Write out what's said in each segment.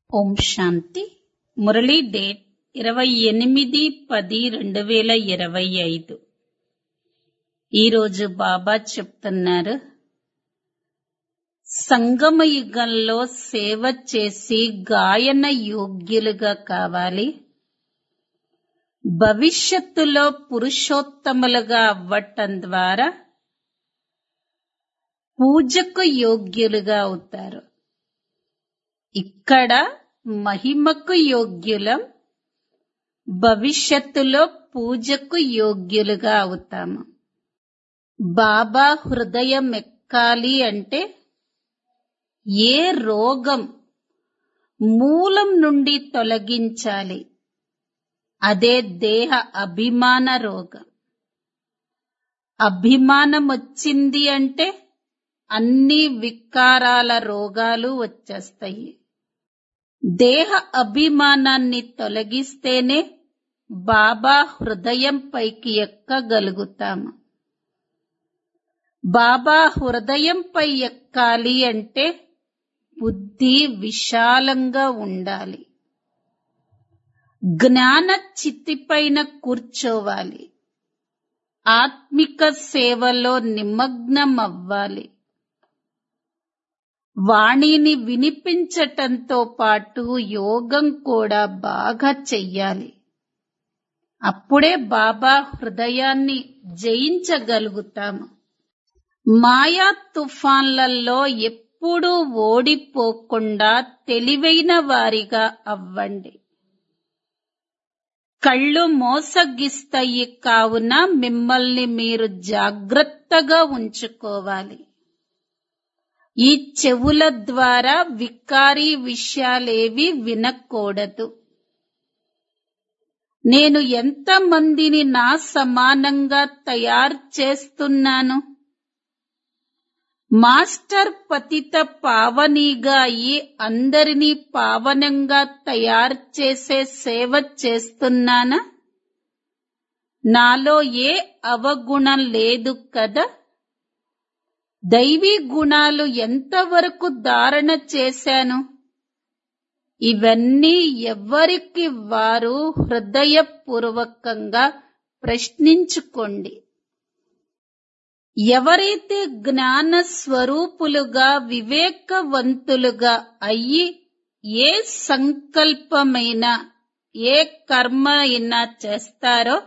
ఓం శాంతి Murali date ఇరవై ఎనిమిది పది రెండు వేల ఇరవై ఐదు ఈరోజు బాబా చెప్తున్నారు సంగమ యుగంలో సేవ చేసి గాయన యోగ్యులుగా కావాలి భవిష్యత్తులో పురుషోత్తములుగా అవ్వటం ద్వారా పూజకు యోగ్యులుగా అవుతారు ఇక్కడ మహిమకు యోగ్యులం భవిష్యత్తులో పూజకు యోగ్యులుగా అవుతాము బాబా హృదయం ఎక్కాలి అంటే ఏ రోగం మూలం నుండి తొలగించాలి అదే దేహ అభిమాన రోగం అభిమానం వచ్చింది అంటే అన్ని వికారాల రోగాలు వచ్చేస్తాయి దేహ అభిమానాన్ని తొలగిస్తేనే బాబా హృదయం పైకి ఎక్కగలుగుతాము బాబా హృదయంపై ఎక్కాలి అంటే బుద్ధి విశాలంగా ఉండాలి జ్ఞాన చిత్తిపైన కూర్చోవాలి ఆత్మిక సేవలో నిమగ్నం అవ్వాలి వాణిని వినిపించటంతో పాటు యోగం కూడా బాగా చెయ్యాలి అప్పుడే బాబా హృదయాన్ని జయించగలుగుతాము మాయా తుఫాన్లలో ఎప్పుడూ ఓడిపోకుండా తెలివైన వారిగా అవ్వండి కళ్ళు మోసగిస్తాయి కావున మిమ్మల్ని మీరు జాగ్రత్తగా ఉంచుకోవాలి ఈ చెవుల ద్వారా వికారీ విషయాలేవి వినకూడదు నేను ఎంతమందిని నా సమానంగా తయారు చేస్తున్నాను మాస్టర్ పతిత పావనిగా అయి అందరినీ పావనంగా తయారు చేసే సేవ చేస్తున్నానా నాలో ఏ అవగుణం లేదు కదా దైవీ గుణాలు ఎంతవరకు ధారణ చేశాను ఇవన్నీ ఎవరికి వారు హృదయపూర్వకంగా ప్రశ్నించుకోండి ఎవరైతే జ్ఞాన స్వరూపులుగా వివేకవంతులుగా అయ్యి ఏ సంకల్పమైనా ఏ కర్మ అయినా చేస్తారో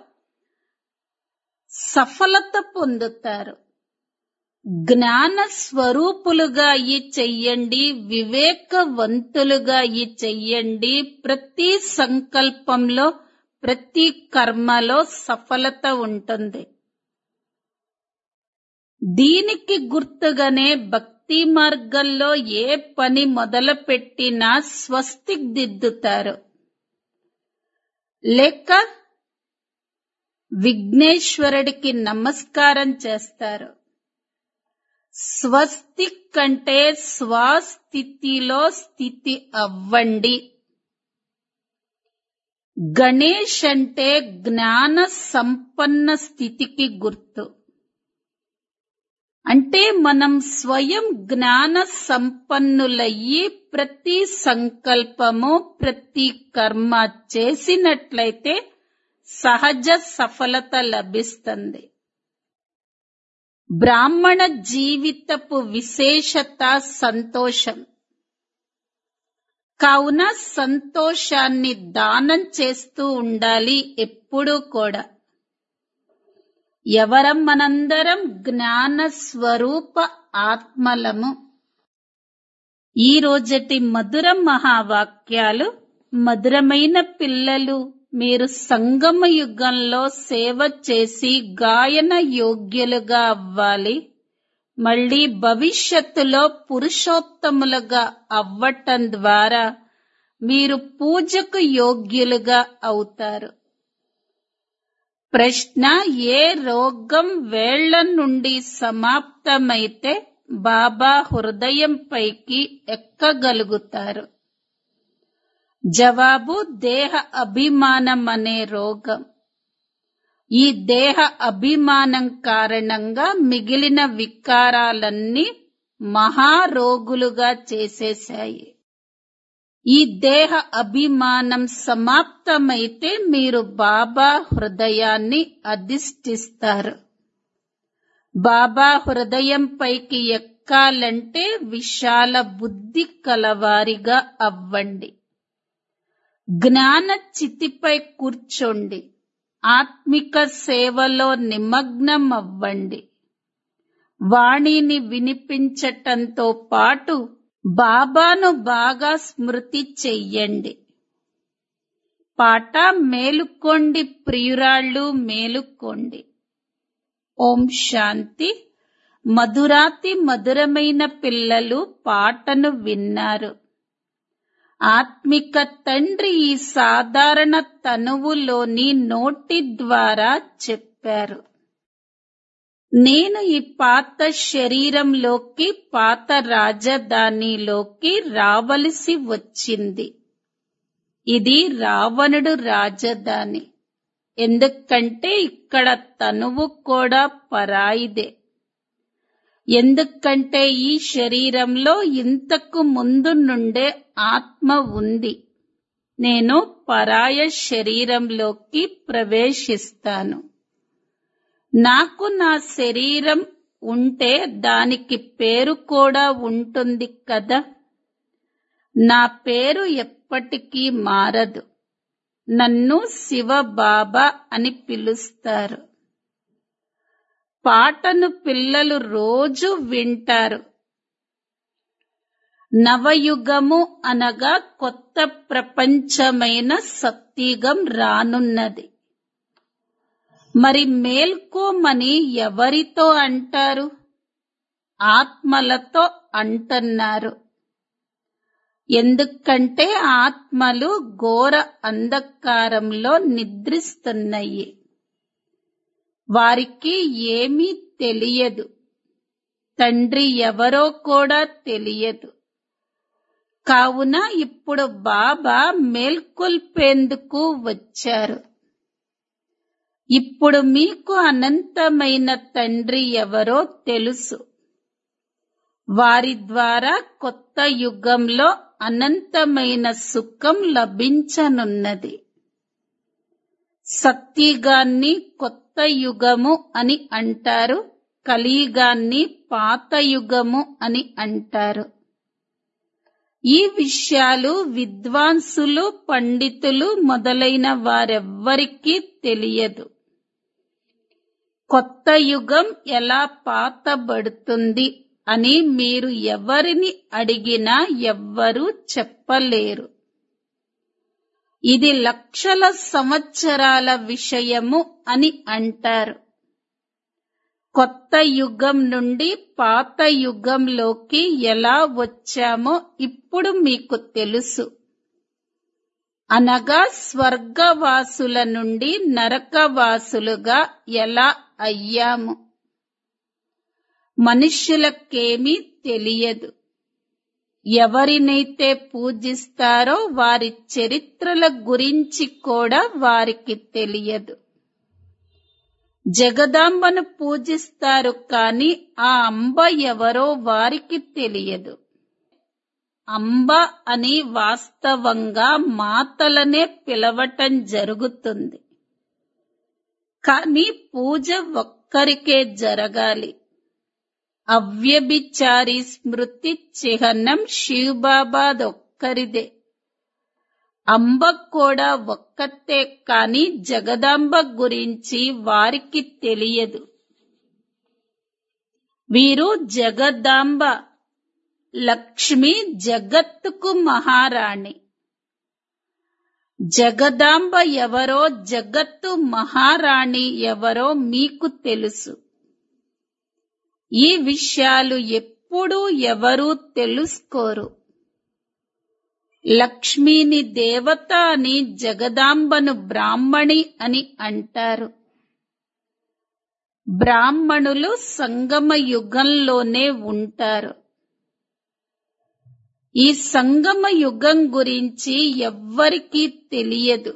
సఫలత పొందుతారు జ్ఞాన స్వరూపులుగా అయ్యి చెయ్యండి వివేకవంతులుగా అయ్యి చెయ్యండి ప్రతి సంకల్పంలో ప్రతి కర్మలో సఫలత ఉంటుంది దీనికి గుర్తుగానే భక్తి మార్గంలో ఏ పని మొదలుపెట్టినా స్వస్తిక్ దిద్దుతారు లేక విఘ్నేశ్వరుడికి నమస్కారం చేస్తారు స్వస్తిక్ అంటే స్వస్థితిలో స్థితి అవ్వండి గణేష్ అంటే జ్ఞాన సంపన్న స్థితికి గుర్తు అంటే మనం స్వయం జ్ఞాన సంపన్నులయ్యి ప్రతి సంకల్పము ప్రతి కర్మ చేసినట్లయితే సహజ సఫలత లభిస్తుంది బ్రాహ్మణ జీవితపు విశేషత సంతోషం కావున సంతోషాన్ని దానం చేస్తూ ఉండాలి ఎప్పుడూ కూడా ఎవరం మనందరం జ్ఞాన స్వరూప ఆత్మలము ఈ రోజటి మధుర మహావాక్యాలు మధురమైన పిల్లలు మీరు సంగమ యుగంలో సేవ చేసి గాయన యోగ్యులుగా అవ్వాలి మళ్ళీ భవిష్యత్తులో పురుషోత్తములుగా అవ్వటం ద్వారా మీరు పూజకు యోగ్యులుగా అవుతారు ప్రశ్న ఏ రోగం వేళ్ల నుండి సమాప్తమైతే బాబా హృదయం పైకి ఎక్కగలుగుతారు జవాబు దేహ అభిమానం అనే రోగం ఈ దేహ అభిమానం కారణంగా మిగిలిన వికారాలన్నీ మహారోగులుగా చేసేశాయి ఈ దేహ అభిమానం సమాప్తమైతే మీరు బాబా హృదయాన్ని అధిష్ఠిస్తారు బాబా హృదయం పైకి ఎక్కాలంటే విశాల బుద్ధి కలవారిగా అవ్వండి జ్ఞాన చితిపై కూర్చోండి ఆత్మిక సేవలో నిమగ్నం అవ్వండి వాణిని వినిపించటంతో పాటు బాబాను బాగా స్మృతి చెయ్యండి పాట మేలుకోండి ప్రియురాళ్ళు మేలుకోండి ఓం శాంతి మధురాతి మధురమైన పిల్లలు పాటను విన్నారు ఆత్మిక తండ్రి ఈ సాధారణ తనువులోని నోటి ద్వారా చెప్పారు నేను ఈ పాత శరీరంలోకి పాత రాజధానిలోకి రావలసి వచ్చింది ఇది రావణుడు రాజధాని ఎందుకంటే ఇక్కడ తనువు కూడా పరాయిదే ఎందుకంటే ఈ శరీరంలో ఇంతకు ముందు నుండే ఆత్మ ఉంది నేను పరాయ శరీరంలోకి ప్రవేశిస్తాను నాకు నా శరీరం ఉంటే దానికి పేరు కూడా ఉంటుంది కదా నా పేరు ఎప్పటికీ మారదు నన్ను శివ బాబా అని పిలుస్తారు పాటను పిల్లలు రోజు వింటారు నవయుగము అనగా కొత్త ప్రపంచమైన సత్యుగం రానున్నది మరి మేల్కోమని ఎవరితో అంటారు ఆత్మలతో అంటున్నారు ఎందుకంటే ఆత్మలు ఘోర అంధకారంలో నిద్రిస్తున్నాయి వారికి ఏమీ తెలియదు తండ్రి ఎవరో కూడా తెలియదు కావున ఇప్పుడు బాబా మేల్కొల్పేందుకు వచ్చారు ఇప్పుడు మీకు అనంతమైన తండ్రి ఎవరో తెలుసు వారి ద్వారా కొత్త యుగంలో అనంతమైన సుఖం లభించనున్నది సత్యుగాన్ని కొత్త యుగము అని అంటారు కలియుగాన్ని పాత యుగము అని అంటారు ఈ విషయాలు విద్వాంసులు పండితులు మొదలైన వారెవ్వరికీ తెలియదు కొత్త యుగం ఎలా పాతబడుతుంది అని మీరు ఎవరిని అడిగినా ఎవ్వరూ చెప్పలేరు ఇది లక్షల సంవత్సరాల విషయము అని అంటారు కొత్త యుగం నుండి పాత యుగంలోకి ఎలా వచ్చామో ఇప్పుడు మీకు తెలుసు అనగా స్వర్గవాసుల నుండి నరకవాసులుగా ఎలా అయ్యాము మనుష్యులకేమీ తెలియదు ఎవరినైతే పూజిస్తారో వారి చరిత్రల గురించి కూడా వారికి తెలియదు జగదాంబను పూజిస్తారు కాని ఆ అంబ ఎవరో వారికి తెలియదు అంబ అని వాస్తవంగా మాతలనే పిలవటం జరుగుతుంది కానీ పూజ ఒక్కరికే జరగాలి అవ్యభిచారి స్మృతి చిహ్నం శివబాబాదొక్కరిదే అంబ కూడా ఒక్కతే కాని జగదాంబ గురించి వారికి తెలియదు వీరు జగదాంబ లక్ష్మి జగత్తుకు మహారాణి జగదాంబ ఎవరో జగత్తు మహారాణి ఎవరో మీకు తెలుసు ఈ విషయాలు ఎప్పుడూ ఎవరూ తెలుసుకోరు లక్ష్మిని దేవత అని జగదాంబను బ్రాహ్మణి అని అంటారు బ్రాహ్మణులు సంగమ యుగంలోనే ఉంటారు ఈ సంగమ యుగం గురించి ఎవ్వరికీ తెలియదు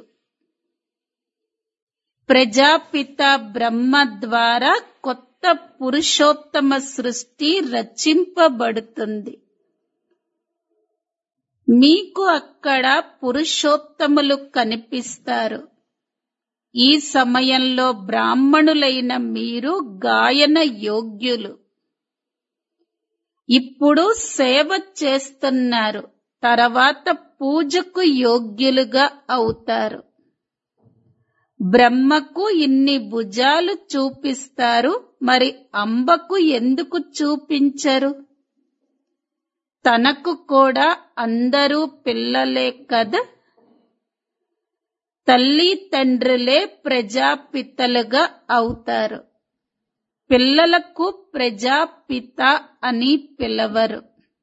ప్రజాపిత బ్రహ్మ ద్వారా కొత్త పురుషోత్తమ సృష్టి రచింపబడుతుంది మీకు అక్కడ పురుషోత్తములు కనిపిస్తారు ఈ సమయంలో బ్రాహ్మణులైన మీరు గాయన యోగ్యులు ఇప్పుడు సేవ చేస్తున్నారు తర్వాత పూజకు యోగ్యులుగా అవుతారు బ్రహ్మకు ఇన్ని భుజాలు చూపిస్తారు మరి అంబకు ఎందుకు చూపించరు తనకు కూడా అందరూ పిల్లలే కదా తల్లి తండ్రులే ప్రజాపితలుగా అవుతారు పిల్లలకు ప్రజాపిత అని పిలవరు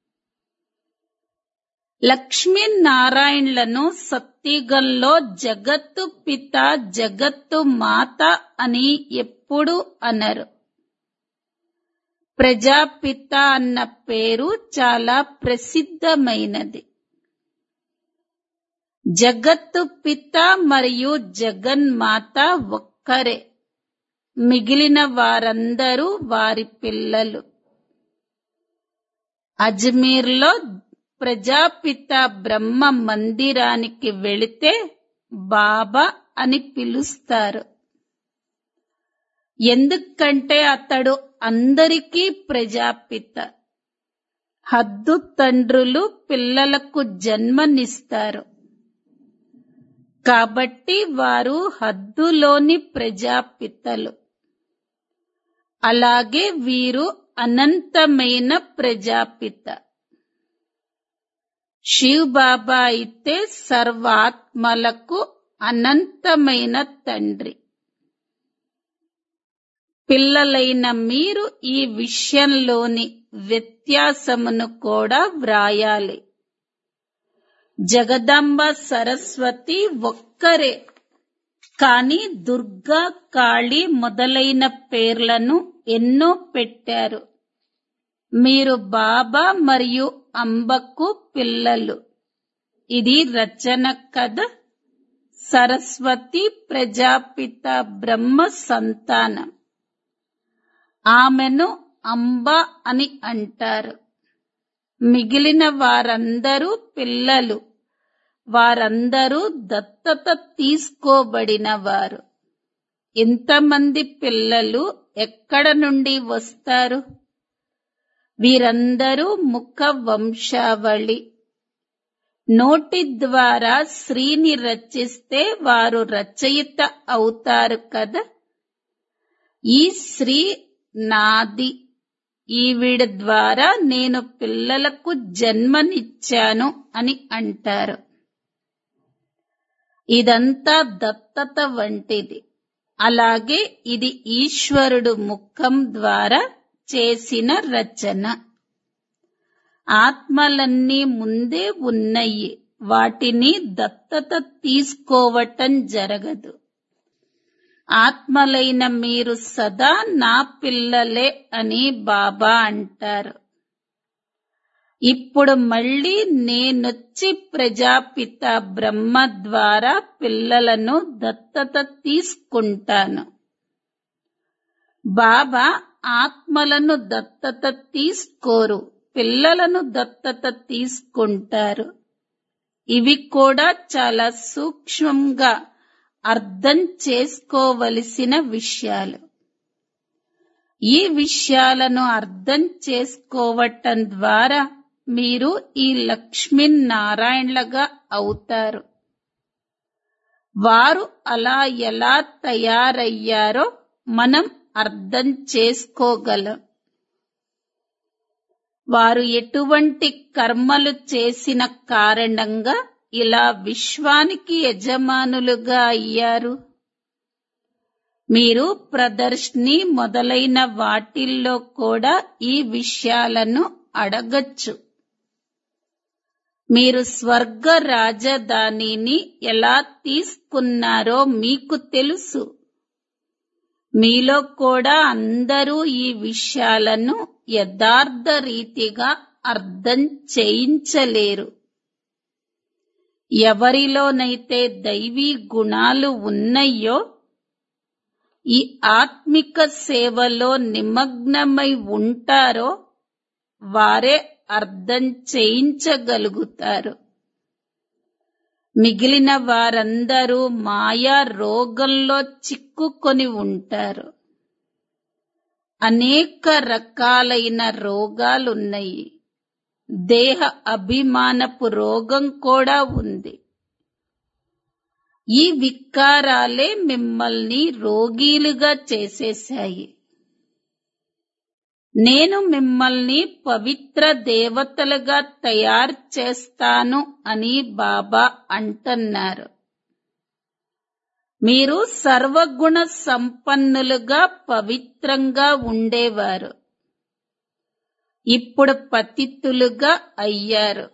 లక్ష్మీనారాయణలను సత్తిగంలో జగత్తు పిత జగత్తు మాత అని ఎప్పుడు అనరు ప్రజాపిత అన్న పేరు చాలా ప్రసిద్ధమైనది జగత్తు పిత మరియు జగన్మాత ఒక్కరే మిగిలిన వారందరూ వారి పిల్లలు అజ్మీర్లో ప్రజాపిత బ్రహ్మ మందిరానికి వెళితే బాబా అని పిలుస్తారు ఎందుకంటే అతడు అందరికీ ప్రజాపిత హద్దు తండ్రులు పిల్లలకు జన్మనిస్తారు కాబట్టి వారు హద్దులోని ప్రజాపితలు అలాగే వీరు అనంతమైన ప్రజాపిత శివ్ బాబా అయితే సర్వాత్మలకు అనంతమైన తండ్రి పిల్లలైన మీరు ఈ విషయంలోని వ్యత్యాసమును కూడా వ్రాయాలి జగదంబ సరస్వతి ఒక్కరే కాని దుర్గా కాళీ మొదలైన పేర్లను ఎన్నో పెట్టారు మీరు బాబా మరియు అంబకు పిల్లలు ఇది రచన కథ సరస్వతి ప్రజాపిత బ్రహ్మ సంతానం ఆమెను అంబ అని అంటారు మిగిలిన వారందరూ పిల్లలు వారందరూ దత్తత తీసుకోబడిన వారు ఇంతమంది పిల్లలు ఎక్కడ నుండి వస్తారు వీరందరూ ముఖ వంశావళి నోటి ద్వారా శ్రీని రచిస్తే వారు రచయిత అవుతారు కదా ఈ శ్రీ నాది ఈవిడ ద్వారా నేను పిల్లలకు జన్మనిచ్చాను అని అంటారు ఇదంతా దత్తత వంటిది అలాగే ఇది ఈశ్వరుడు ముఖం ద్వారా చేసిన రచన ఆత్మలన్నీ ముందే ఉన్నాయి వాటిని దత్తత తీసుకోవటం జరగదు ఆత్మలైన మీరు సదా నా పిల్లలే అని బాబా అంటారు ఇప్పుడు మళ్ళీ నేనొచ్చి ప్రజాపిత బ్రహ్మ ద్వారా పిల్లలను దత్తత తీసుకుంటాను బాబా ఆత్మలను దత్తత తీసుకోరు పిల్లలను దత్తత తీసుకుంటారు ఇవి కూడా చాలా సూక్ష్మంగా అర్థం చేసుకోవలసిన విషయాలు ఈ విషయాలను అర్థం చేసుకోవటం ద్వారా మీరు ఈ లక్ష్మీనారాయణలుగా అవుతారు వారు అలా ఎలా తయారయ్యారో మనం అర్థం చేసుకోగలం వారు ఎటువంటి కర్మలు చేసిన కారణంగా ఇలా విశ్వానికి యజమానులుగా అయ్యారు మీరు ప్రదర్శిని మొదలైన వాటిల్లో కూడా ఈ విషయాలను అడగచ్చు మీరు స్వర్గ రాజధానిని ఎలా తీసుకున్నారో మీకు తెలుసు మీలో కూడా అందరూ ఈ విషయాలను యథార్థ రీతిగా అర్థం చేయించలేరు ఎవరిలోనైతే దైవీ గుణాలు ఉన్నాయో ఈ ఆత్మిక సేవలో నిమగ్నమై ఉంటారో వారే అర్థం చేయించగలుగుతారు మిగిలిన వారందరూ మాయా రోగంలో చిక్కుకొని ఉంటారు అనేక రకాలైన రోగాలున్నాయి దేహ అభిమానపు రోగం కూడా ఉంది ఈ వికారాలే మిమ్మల్ని రోగీలుగా చేసేశాయి నేను మిమ్మల్ని పవిత్ర దేవతలుగా తయారు చేస్తాను అని బాబా అంటున్నారు మీరు సర్వగుణ సంపన్నులుగా పవిత్రంగా ఉండేవారు ఇప్పుడు పతితులుగా అయ్యారు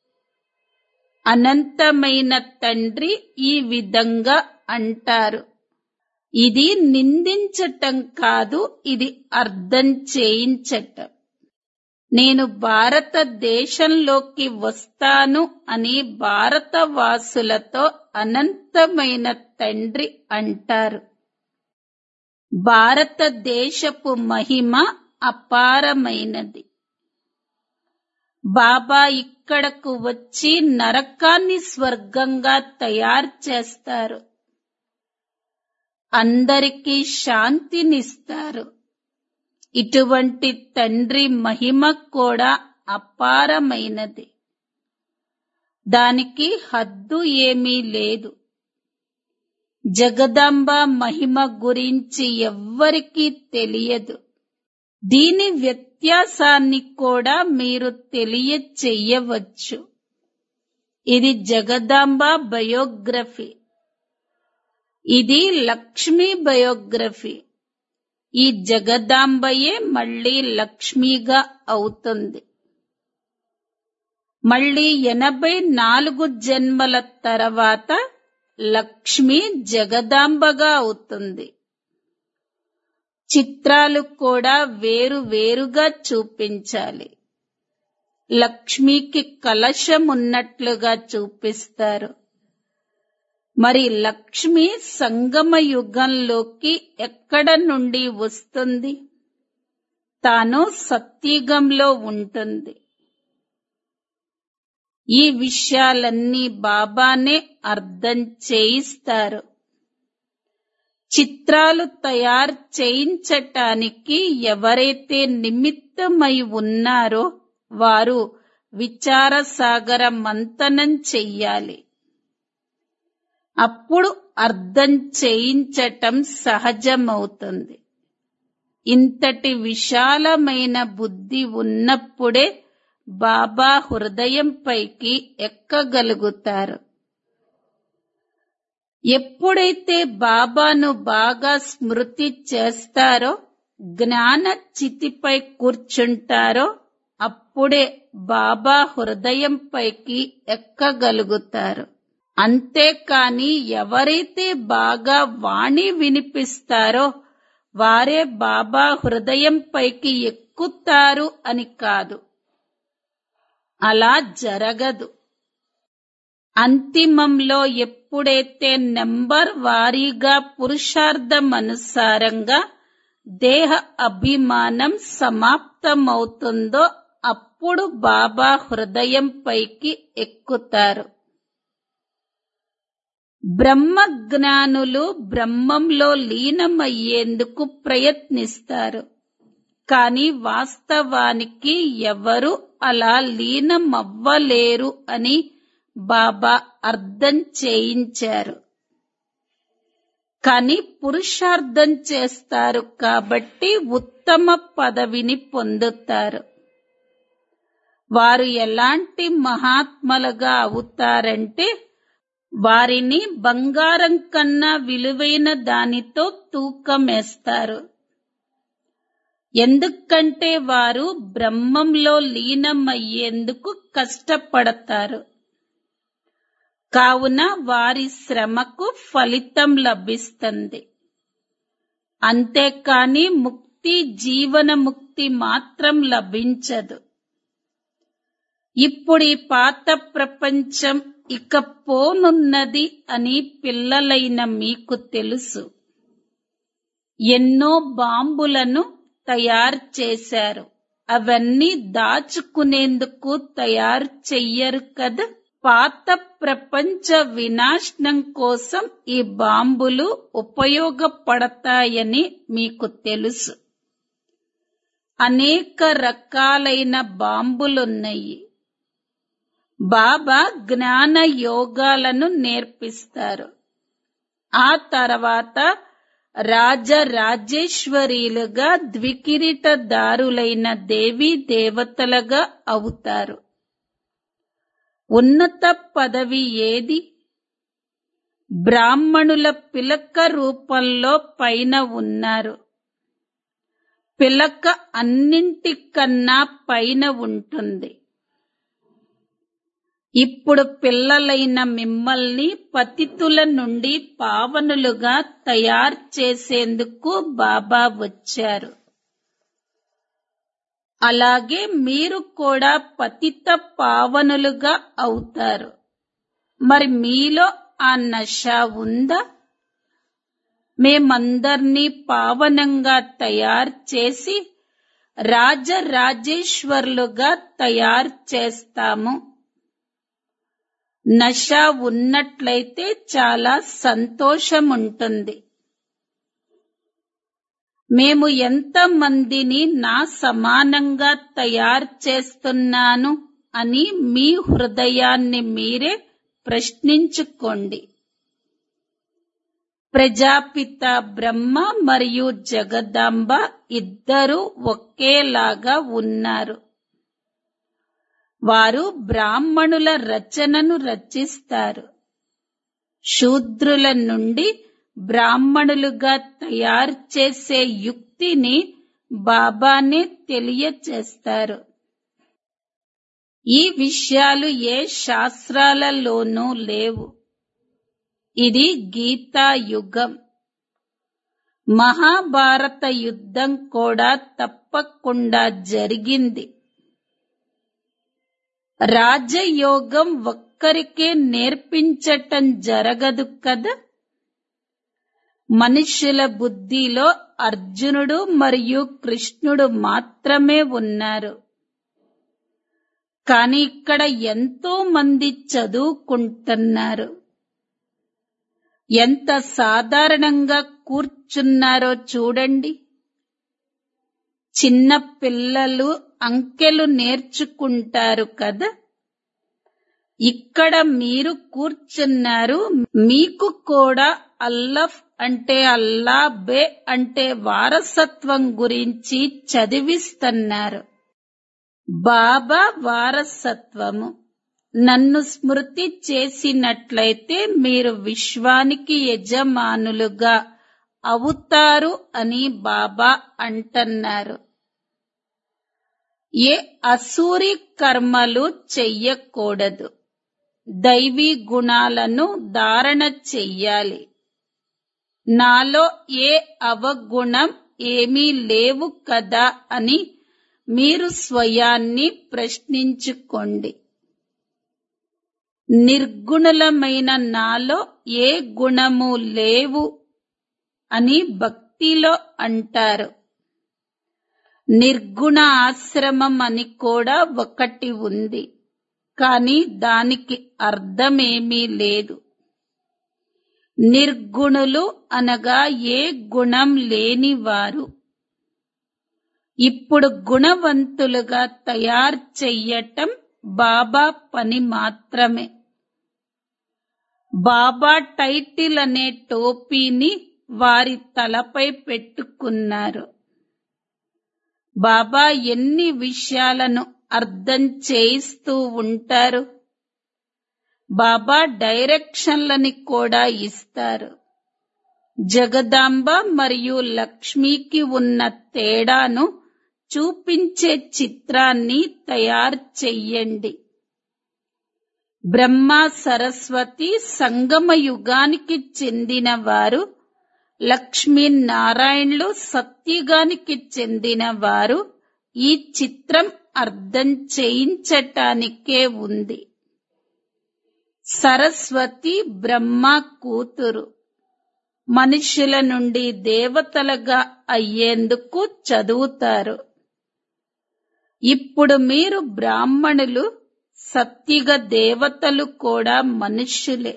అనంతమైన తండ్రి ఈ విధంగా అంటారు ఇది నిందించటం కాదు ఇది అర్థం చేయించటం నేను భారతదేశంలోకి వస్తాను అని భారతవాసులతో అనంతమైన తండ్రి అంటారు భారతదేశపు మహిమ అపారమైనది బాబా ఇక్కడకు వచ్చి నరకాన్ని స్వర్గంగా తయారు చేస్తారు అందరికీ శాంతినిస్తారు ఇటువంటి తండ్రి మహిమ కూడా అపారమైనది దానికి హద్దు ఏమీ లేదు జగదాంబ మహిమ గురించి ఎవ్వరికీ తెలియదు దీని వ్యత్యాసాన్ని కూడా మీరు తెలియచెయ్యవచ్చు ఇది జగదాంబ బయోగ్రఫీ ఇది లక్ష్మీ బయోగ్రఫీ ఈ జగదాంబయే మళ్ళీ లక్ష్మిగా అవుతుంది మళ్ళీ ఎనభై నాలుగు జన్మల తర్వాత లక్ష్మి జగదాంబగా అవుతుంది చిత్రాలు కూడా వేరు వేరుగా చూపించాలి లక్ష్మికి కలశం ఉన్నట్లుగా చూపిస్తారు మరి లక్ష్మి సంగమ యుగంలోకి ఎక్కడ నుండి వస్తుంది తాను సత్యుగంలో ఉంటుంది ఈ విషయాలన్నీ బాబానే అర్థం చేయిస్తారు చిత్రాలు తయారు చేయించటానికి ఎవరైతే నిమిత్తమై ఉన్నారో వారు విచారసాగర మంతనం చెయ్యాలి అప్పుడు అర్థం చేయించటం సహజమవుతుంది ఇంతటి విశాలమైన బుద్ధి ఉన్నప్పుడే బాబా హృదయం పైకి ఎక్కగలుగుతారు ఎప్పుడైతే బాబాను బాగా స్మృతి చేస్తారో జ్ఞాన చితిపై కూర్చుంటారో అప్పుడే బాబా హృదయం పైకి ఎక్కగలుగుతారు అంతేకాని ఎవరైతే బాగా వాణి వినిపిస్తారో వారే బాబా హృదయం పైకి ఎక్కుతారు అని కాదు అలా జరగదు అంతిమంలో ఎప్పుడైతే నెంబర్ వారీగా పురుషార్థం అనుసారంగా దేహ అభిమానం సమాప్తమవుతుందో అప్పుడు బాబా హృదయం పైకి ఎక్కుతారు బ్రహ్మ జ్ఞానులు బ్రహ్మంలో లీనమయ్యేందుకు ప్రయత్నిస్తారు కానీ వాస్తవానికి ఎవరు అలా లీనమవ్వలేరు అని బాబా అర్థం చేయించారు కానీ పురుషార్థం చేస్తారు కాబట్టి ఉత్తమ పదవిని పొందుతారు వారు ఎలాంటి మహాత్మలుగా అవుతారంటే వారిని బంగారం కన్నా విలువైన దానితో తూకమేస్తారు ఎందుకంటే వారు బ్రహ్మంలో లీనమయ్యేందుకు కష్టపడతారు కావున వారి శ్రమకు ఫలితం లభిస్తుంది అంతేకాని ముక్తి జీవన ముక్తి మాత్రం లభించదు ఇప్పుడు ఈ పాత ప్రపంచం ఇక పోనున్నది అని పిల్లలైన మీకు తెలుసు ఎన్నో బాంబులను తయారు చేశారు అవన్నీ దాచుకునేందుకు తయారు చెయ్యరు కదా పాత ప్రపంచ వినాశనం కోసం ఈ బాంబులు ఉపయోగపడతాయని మీకు తెలుసు అనేక రకాలైన బాంబులున్నాయి బాబా జ్ఞాన యోగాలను నేర్పిస్తారు ఆ తర్వాత రాజరాజేశ్వరీలుగా ద్వికిరీటదారులైన దేవీ దేవతలుగా అవుతారు ఉన్నత పదవి ఏది బ్రాహ్మణుల పిలక రూపంలో పైన ఉన్నారు పిలక అన్నింటికన్నా పైన ఉంటుంది ఇప్పుడు పిల్లలైన మిమ్మల్ని పతితుల నుండి పావనులుగా తయారు చేసేందుకు బాబా వచ్చారు అలాగే మీరు కూడా పతిత పావనులుగా అవుతారు మరి మీలో ఆ నష ఉందా మేమందర్నీ పావనంగా తయారు చేసి రాజరాజేశ్వర్లుగా తయారు చేస్తాము నష ఉన్నట్లయితే చాలా సంతోషం ఉంటుంది మేము ఎంత మందిని నా సమానంగా తయారు చేస్తున్నాను అని మీ హృదయాన్ని మీరే ప్రశ్నించుకోండి ప్రజాపిత బ్రహ్మ మరియు జగదాంబ ఇద్దరూ ఒకేలాగా ఉన్నారు వారు బ్రాహ్మణుల రచనను రచిస్తారు శూద్రుల నుండి బ్రాహ్మణులుగా తయారు చేసే యుక్తిని బాబానే తెలియచేస్తారు ఈ విషయాలు ఏ శాస్త్రాలలోనూ లేవు ఇది గీతా యుగం మహాభారత యుద్ధం కూడా తప్పకుండా జరిగింది రాజయోగం ఒక్కరికే నేర్పించటం జరగదు కదా మనుష్యుల బుద్ధిలో అర్జునుడు మరియు కృష్ణుడు మాత్రమే ఉన్నారు కాని ఇక్కడ ఎంతో మంది చదువుకుంటున్నారు ఎంత సాధారణంగా కూర్చున్నారో చూడండి చిన్న పిల్లలు అంకెలు నేర్చుకుంటారు కదా ఇక్కడ మీరు కూర్చున్నారు మీకు కూడా అల్లఫ్ అంటే అల్లా బే అంటే వారసత్వం గురించి చదివిస్తున్నారు బాబా వారసత్వము నన్ను స్మృతి చేసినట్లయితే మీరు విశ్వానికి యజమానులుగా అవుతారు అని బాబా అంటున్నారు ఏ అసూరి కర్మలు చెయ్యకూడదు దైవీ గుణాలను ధారణ చెయ్యాలి నాలో ఏ అవగుణం ఏమీ లేవు కదా అని మీరు స్వయాన్ని ప్రశ్నించుకోండి నిర్గుణులమైన నాలో ఏ గుణము లేవు అని భక్తిలో అంటారు నిర్గుణ ఆశ్రమం అని కూడా ఒకటి ఉంది కానీ దానికి అర్థమేమీ లేదు నిర్గుణులు అనగా ఏ గుణం లేనివారు ఇప్పుడు గుణవంతులుగా తయారు చెయ్యటం బాబా పని మాత్రమే బాబా టైటిల్ అనే టోపీని వారి తలపై పెట్టుకున్నారు బాబా ఎన్ని విషయాలను అర్థం చేయిస్తూ ఉంటారు బాబా డైరెక్షన్లని కూడా ఇస్తారు జగదాంబ మరియు లక్ష్మికి ఉన్న తేడాను చూపించే చిత్రాన్ని తయారు చెయ్యండి బ్రహ్మ సరస్వతి సంగమ యుగానికి చెందిన వారు లక్ష్మీనారాయణులు సత్యుగానికి చెందిన వారు ఈ చిత్రం అర్థం చేయించటానికే ఉంది సరస్వతి బ్రహ్మ కూతురు మనుష్యుల నుండి దేవతలుగా అయ్యేందుకు చదువుతారు ఇప్పుడు మీరు బ్రాహ్మణులు సత్యుగ దేవతలు కూడా మనుష్యులే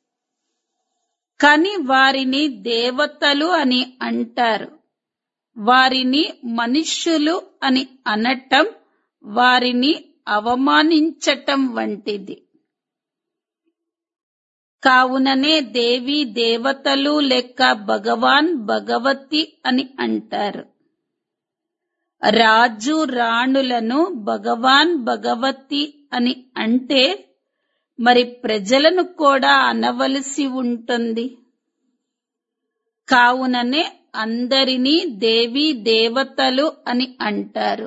కాని వారిని దేవతలు అని అంటారు వారిని మనుష్యులు అని అనటం వారిని అవమానించటం వంటిది కావుననే దేవి దేవతలు లెక్క భగవాన్ భగవతి అని అంటారు రాజు రాణులను భగవాన్ భగవతి అని అంటే మరి ప్రజలను కూడా అనవలసి ఉంటుంది కావుననే అందరినీ దేవి దేవతలు అని అంటారు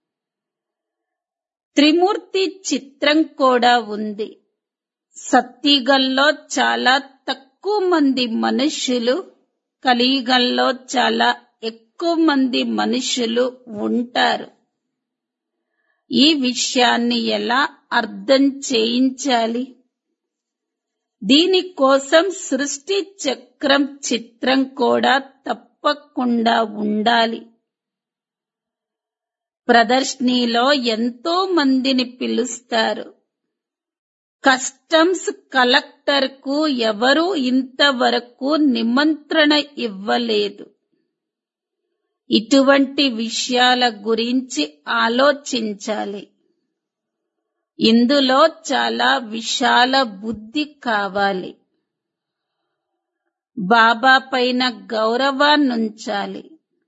త్రిమూర్తి చిత్రం కూడా ఉంది సత్తిగల్లో చాలా తక్కువ మంది మనుషులు కలియుగంలో చాలా ఎక్కువ మంది మనుషులు ఉంటారు ఈ విషయాన్ని ఎలా అర్థం చేయించాలి దీనికోసం సృష్టి చక్రం చిత్రం కూడా తప్పకుండా ఉండాలి ప్రదర్శనలో ఎంతో మందిని పిలుస్తారు కస్టమ్స్ కలెక్టర్ కు ఎవరూ ఇంతవరకు నిమంత్రణ ఇవ్వలేదు ఇటువంటి విషయాల గురించి ఆలోచించాలి ఇందులో చాలా విశాల బుద్ధి కావాలి బాబా పైన గౌరవాన్నుంచాలి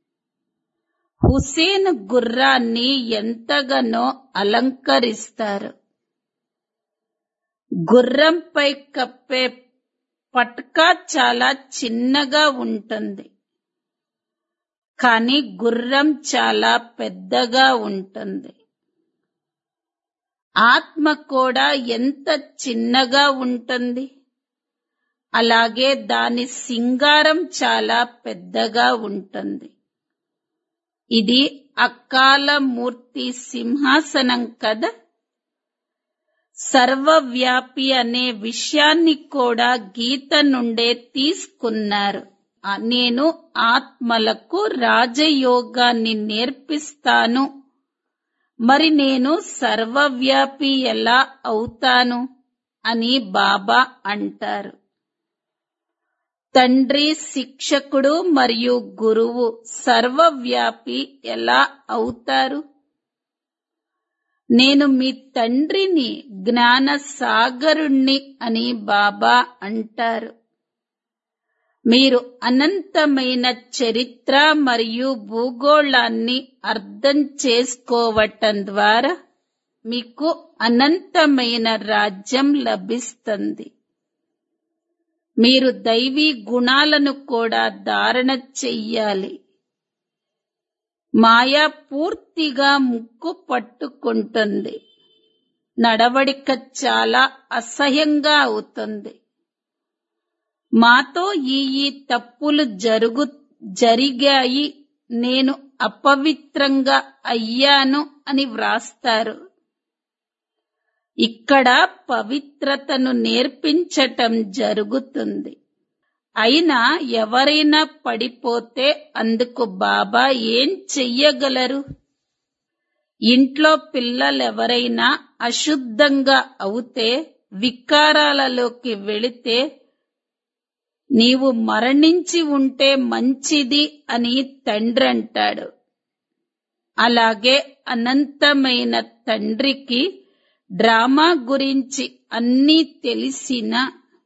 హుసేన్ గుర్రాన్ని ఎంతగానో అలంకరిస్తారు గుర్రంపై కప్పే పట్కా చాలా చిన్నగా ఉంటుంది కానీ గుర్రం చాలా పెద్దగా ఉంటుంది ఆత్మ కూడా ఎంత చిన్నగా ఉంటుంది అలాగే దాని సింగారం చాలా పెద్దగా ఉంటుంది ఇది అకాల మూర్తి సింహాసనం కదా సర్వవ్యాపి అనే విషయాన్ని కూడా గీత నుండే తీసుకున్నారు నేను ఆత్మలకు రాజయోగాన్ని నేర్పిస్తాను మరి నేను సర్వవ్యాపి ఎలా అవుతాను అని బాబా అంటారు తండ్రి శిక్షకుడు మరియు గురువు సర్వవ్యాపి ఎలా అవుతారు నేను మీ తండ్రిని జ్ఞాన సాగరుణ్ణి అని బాబా అంటారు మీరు అనంతమైన చరిత్ర మరియు భూగోళాన్ని అర్థం చేసుకోవటం ద్వారా మీకు అనంతమైన రాజ్యం లభిస్తుంది మీరు దైవీ గుణాలను కూడా ధారణ చెయ్యాలి మాయ పూర్తిగా ముక్కు పట్టుకుంటుంది నడవడిక చాలా అసహ్యంగా అవుతుంది మాతో ఈ ఈ తప్పులు జరుగు జరిగాయి నేను అపవిత్రంగా అయ్యాను అని వ్రాస్తారు ఇక్కడ పవిత్రతను నేర్పించటం జరుగుతుంది అయినా ఎవరైనా పడిపోతే అందుకు బాబా ఏం చెయ్యగలరు ఇంట్లో పిల్లలెవరైనా అశుద్ధంగా అవుతే వికారాలలోకి వెళితే నీవు మరణించి ఉంటే మంచిది అని తండ్రి అంటాడు అలాగే అనంతమైన తండ్రికి డ్రామా గురించి అన్నీ తెలిసినా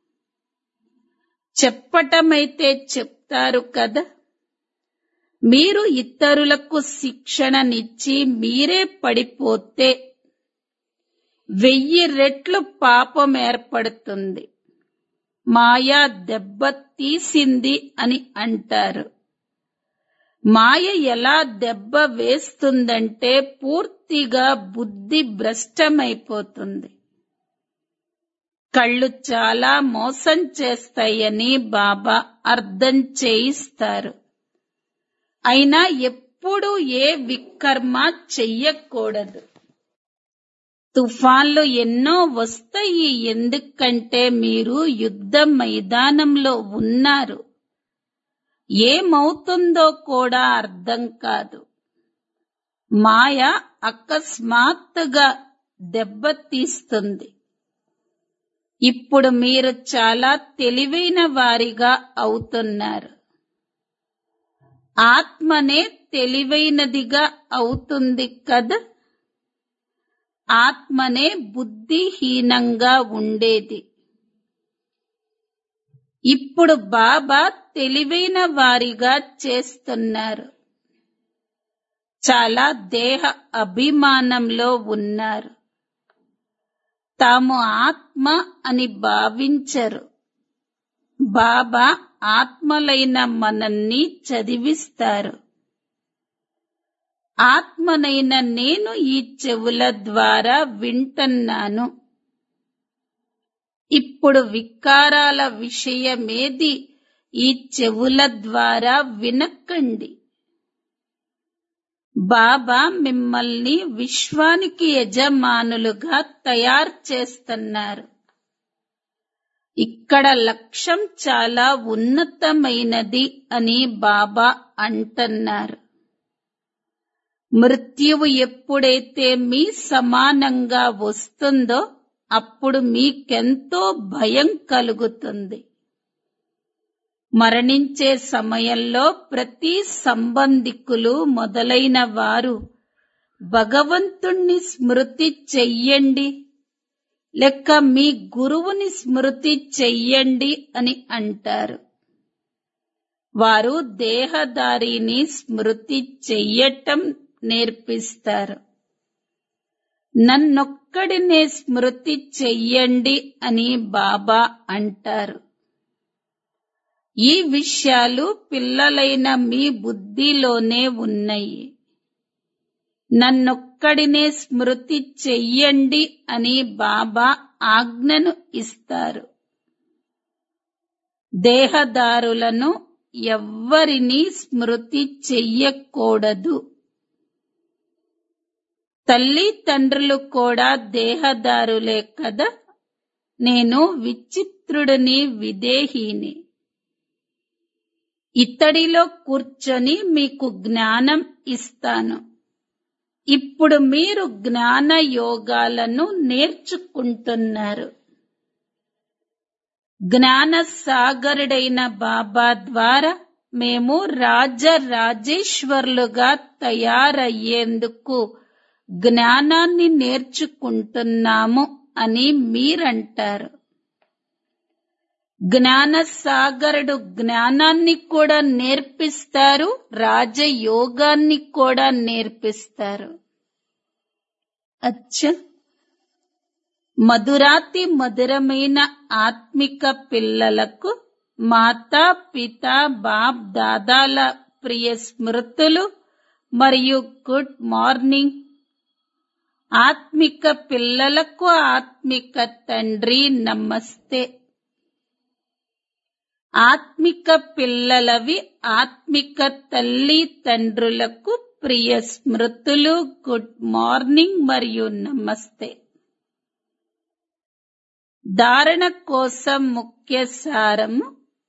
చెప్పటమైతే చెప్తారు కదా మీరు ఇతరులకు శిక్షణనిచ్చి మీరే పడిపోతే వెయ్యి రెట్లు పాపం ఏర్పడుతుంది మాయా దెబ్బ తీసింది అని అంటారు మాయ ఎలా దెబ్బ వేస్తుందంటే పూర్తిగా బుద్ధి భ్రష్టమైపోతుంది కళ్ళు చాలా మోసం చేస్తాయని బాబా అర్థం చేయిస్తారు అయినా ఎప్పుడు ఏ వికర్మ చెయ్యకూడదు తుఫాన్లు ఎన్నో వస్తాయి ఎందుకంటే మీరు యుద్ధ మైదానంలో ఉన్నారు ఏమవుతుందో కూడా అర్థం కాదు మాయ అకస్మాత్తుగా దెబ్బతీస్తుంది ఇప్పుడు మీరు చాలా తెలివైన వారిగా అవుతున్నారు ఆత్మనే తెలివైనదిగా అవుతుంది కదా ఆత్మనే బుద్ధిహీనంగా ఉండేది ఇప్పుడు బాబా తెలివైన వారిగా చేస్తున్నారు చాలా దేహ అభిమానంలో ఉన్నారు తాము ఆత్మ అని భావించరు బాబా ఆత్మలైన మనల్ని చదివిస్తారు ఆత్మనైన నేను ఈ చెవుల ద్వారా వింటున్నాను ఇప్పుడు వికారాల విషయమేది ఈ చెవుల ద్వారా వినకండి బాబా మిమ్మల్ని విశ్వానికి యజమానులుగా తయారు చేస్తున్నారు ఇక్కడ లక్ష్యం చాలా ఉన్నతమైనది అని బాబా అంటున్నారు మృత్యువు ఎప్పుడైతే మీ సమానంగా వస్తుందో అప్పుడు మీకెంతో భయం కలుగుతుంది మరణించే సమయంలో ప్రతి సంబంధికులు మొదలైన వారు భగవంతుణ్ణి స్మృతి చెయ్యండి లెక్క మీ గురువుని స్మృతి చెయ్యండి అని అంటారు వారు దేహదారిని స్మృతి చెయ్యటం నేర్పిస్తారు నన్నొక్కడినే స్మృతి చెయ్యండి అని బాబా అంటారు ఈ విషయాలు పిల్లలైన మీ బుద్ధిలోనే ఉన్నాయి నన్నొక్కడినే స్మృతి చెయ్యండి అని బాబా ఆజ్ఞను ఇస్తారు దేహదారులను ఎవ్వరినీ స్మృతి చెయ్యకూడదు తల్లి తండ్రులు కూడా దేహదారులే కదా నేను విచిత్రుడిని విదేహీని ఇత్తడిలో కూర్చొని మీకు జ్ఞానం ఇస్తాను ఇప్పుడు మీరు జ్ఞాన యోగాలను నేర్చుకుంటున్నారు జ్ఞాన సాగరుడైన బాబా ద్వారా మేము రాజరాజేశ్వర్లుగా తయారయ్యేందుకు జ్ఞానాన్ని నేర్చుకుంటున్నాము అని మీరంటారు జ్ఞాన సాగరుడు జ్ఞానాన్ని కూడా నేర్పిస్తారు రాజయోగాన్ని కూడా నేర్పిస్తారు అచ్చ మధురాతి మధురమైన ఆత్మిక పిల్లలకు మాతా పిత బాప్ దాదాల ప్రియ స్మృతులు మరియు గుడ్ మార్నింగ్ ఆత్మిక పిల్లలకు ఆత్మిక తండ్రి నమస్తే ఆత్మిక పిల్లలవి ఆత్మిక తల్లి తండ్రులకు ప్రియ స్మృతులు గుడ్ మార్నింగ్ మరియు నమస్తే ధారణ కోసం ముఖ్య సారము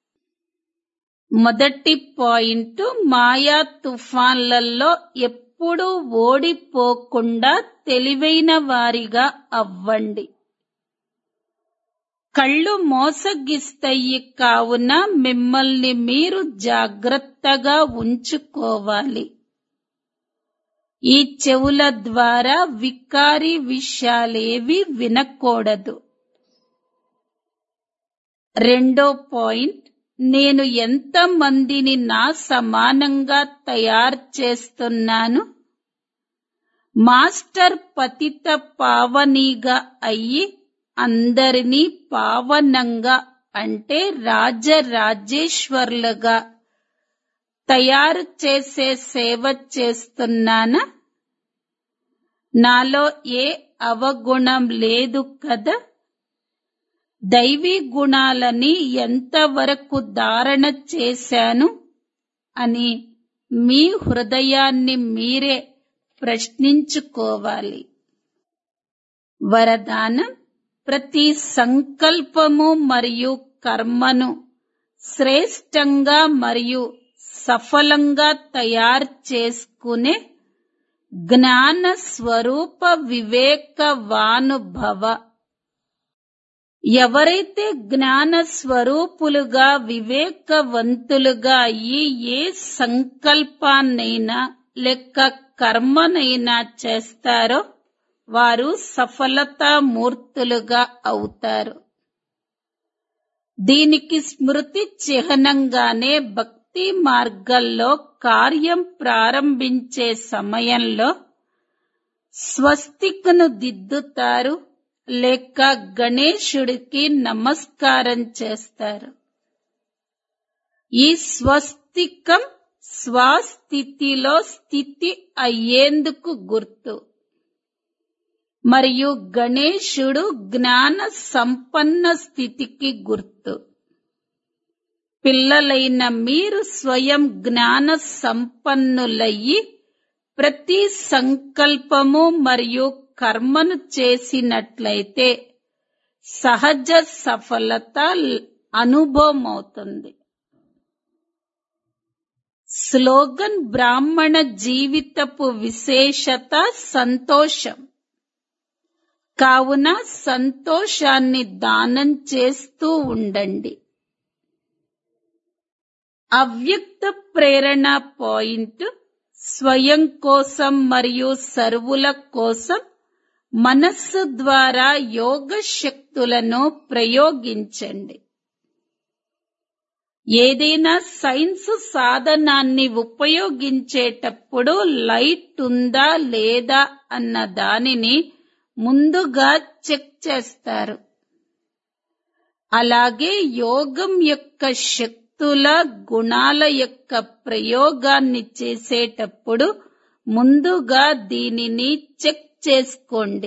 మొదటి పాయింట్ మాయా తుఫాన్లలో ఎప్పుడూ ఓడిపోకుండా తెలివైన వారిగా అవ్వండి కళ్ళు మోసగిస్తాయి కావున మిమ్మల్ని మీరు జాగ్రత్తగా ఉంచుకోవాలి ఈ చెవుల ద్వారా వికారి విషయాలేవి వినకూడదు రెండో పాయింట్ నేను ఎంత మందిని నా సమానంగా తయారు చేస్తున్నాను మాస్టర్ పతిత పావనీగా అయ్యి అందరినీ పావనంగా అంటే రాజరాజేశ్వర్లుగా తయారు చేసే సేవ చేస్తున్నానా నాలో ఏ అవగుణం లేదు కదా దైవీ గుణాలని ఎంతవరకు ధారణ చేశాను అని మీ హృదయాన్ని మీరే ప్రశ్నించుకోవాలి వరదానం ప్రతి సంకల్పము మరియు కర్మను శ్రేష్టంగా మరియు సఫలంగా తయారు చేసుకునే జ్ఞాన స్వరూప వివేకవానుభవ ఎవరైతే జ్ఞాన స్వరూపులుగా వివేకవంతులుగా అయ్యి ఏ సంకల్పాన్నైనా లెక్క కర్మనైనా చేస్తారో వారు సఫలతామూర్తులుగా అవుతారు దీనికి స్మృతి చిహ్నంగానే భక్తి మార్గంలో కార్యం ప్రారంభించే సమయంలో స్వస్తికను దిద్దుతారు లేక గణేశుడికి నమస్కారం చేస్తారు ఈ స్వస్తికం స్వస్థితిలో స్థితి అయ్యేందుకు గుర్తు మరియు గణేశుడు జ్ఞాన సంపన్న స్థితికి గుర్తు పిల్లలైన మీరు స్వయం జ్ఞాన సంపన్నులయ్యి ప్రతి సంకల్పము మరియు కర్మను చేసినట్లయితే సహజ సఫలత అనుభవం అవుతుంది స్లోగన్ బ్రాహ్మణ జీవితపు విశేషత సంతోషం కావున సంతోషాన్ని దానం చేస్తూ ఉండండి అవ్యక్త ప్రేరణ పాయింట్ స్వయం కోసం మరియు సర్వుల కోసం మనస్సు ద్వారా యోగ శక్తులను ప్రయోగించండి ఏదైనా సైన్స్ సాధనాన్ని ఉపయోగించేటప్పుడు లైట్ ఉందా లేదా అన్న దానిని ముందుగా చెక్ చేస్తారు అలాగే యోగం యొక్క శక్తుల గుణాల యొక్క ప్రయోగాన్ని చేసేటప్పుడు ముందుగా దీనిని చెక్ చేసుకోండి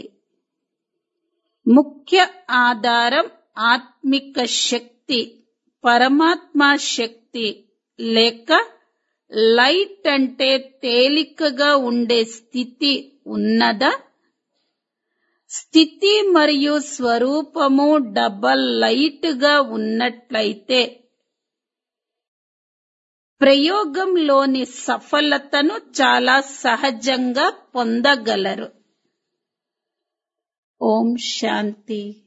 ముఖ్య ఆధారం ఆత్మిక శక్తి పరమాత్మ శక్తి లేక లైట్ అంటే తేలికగా ఉండే స్థితి ఉన్నదా స్థితి మరియు స్వరూపము డబల్ లైట్ గా ఉన్నట్లయితే ప్రయోగంలోని సఫలతను చాలా సహజంగా పొందగలరు ఓం శాంతి